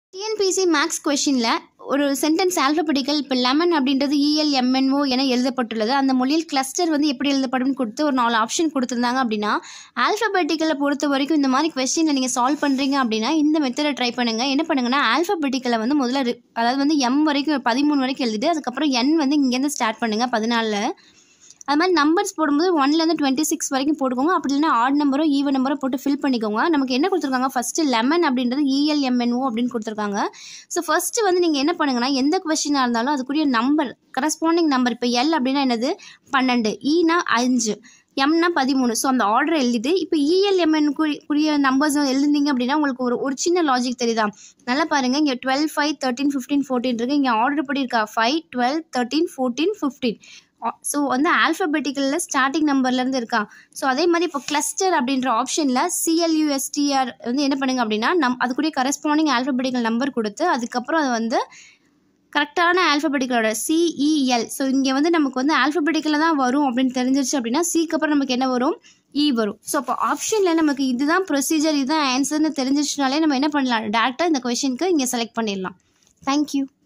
TNPSC maths கொஷினில் ஒரு sentence alphabetical இப்போ லெமன் அப்படின்றது இஎல் எம்என்ஓ என எழுதப்பட்டுள்ளது அந்த மொழியில் கிளஸ்டர் வந்து எப்படி எழுதப்படும் கொடுத்து ஒரு நாலு ஆப்ஷன் கொடுத்துருந்தாங்க அப்படின்னா ஆல்ஃபபெட்டிக்கலை பொறுத்த வரைக்கும் இந்த மாதிரி கொஸ்டினில் நீங்கள் சால்வ் பண்ணுறீங்க அப்படின்னா இந்த மெத்தடை ட்ரை பண்ணுங்கள் என்ன பண்ணுங்கன்னா ஆல்ஃபபெட்டிக்கலை வந்து முதல்ல ரி- அதாவது வந்து எம் வரைக்கும் பதிமூணு வரைக்கும் எழுதிட்டு அதுக்கப்புறம் என் வந்து இங்கேருந்து ஸ்டார்ட் பண்ணுங்கள் பதினாலில் அது மாதிரி நம்பர்ஸ் போடும்போது ஒன்லேருந்து டுவெண்ட்டி சிக்ஸ் வரைக்கும் போட்டுக்கோங்க அப்படி இல்லைன்னா ஆட் நம்பரோ ஈவன் நம்பரோ போட்டு ஃபில் பண்ணிக்கோங்க நமக்கு என்ன கொடுத்துருக்காங்க ஃபஸ்ட்டு லெமன் அப்படின்றது இஎல்எம்என்ஓ அப்படின்னு கொடுத்துருக்காங்க ஸோ ஃபஸ்ட்டு வந்து நீங்கள் என்ன பண்ணுங்கன்னா எந்த கொஸ்டினாக இருந்தாலும் அதுக்குரிய நம்பர் கரஸ்பாண்டிங் நம்பர் இப்போ எல் அப்படின்னா என்னது பன்னெண்டு ஈனா அஞ்சு எம்னா பதிமூணு ஸோ அந்த ஆர்டர் எழுதிட்டு இப்போ இஎல்எம்என் குறிய நம்பர்ஸ் எழுதிங்க அப்படின்னா உங்களுக்கு ஒரு ஒரு சின்ன லாஜிக் தெரியுதா நல்லா பாருங்கள் இங்கே twelve five thirteen fifteen fourteen இருக்குது இங்கே ஆர்டர் படி இருக்கா five twelve thirteen fourteen fifteen so வந்து ஆல்ஃபபெட்டிக்கலில் ஸ்டார்டிங் நம்பர்லேருந்து இருக்கா ஸோ அதே மாதிரி இப்போ கிளஸ்டர் அப்படின்ற ஆப்ஷனில் சிஎல்யூஎஸ்டிஆர் வந்து என்ன பண்ணுங்க அப்படின்னா நம் அதுக்குரிய கரஸ்பாண்டிங் ஆல்ஃபபெட்டிக்கல் நம்பர் கொடுத்து அதுக்கப்புறம் அது வந்து கரெக்டான ஆல்ஃபபெட்டிக்கலோட சிஇஎல் ஸோ இங்கே வந்து நமக்கு வந்து ஆல்ஃபபெட்டிக்கலில் தான் வரும் அப்படின்னு தெரிஞ்சிருச்சு அப்படின்னா சிக்கு அப்புறம் நமக்கு என்ன வரும் இ வரும் ஸோ அப்போ ஆப்ஷனில் நமக்கு இதுதான் ப்ரொசீஜர் இதுதான் ஆன்சர்னு தெரிஞ்சிச்சுனாலே நம்ம என்ன பண்ணலாம் டேரெக்டாக இந்த கொஷனுக்கு இங்கே செலக்ட் பண்ணிடலாம் தேங்க்யூ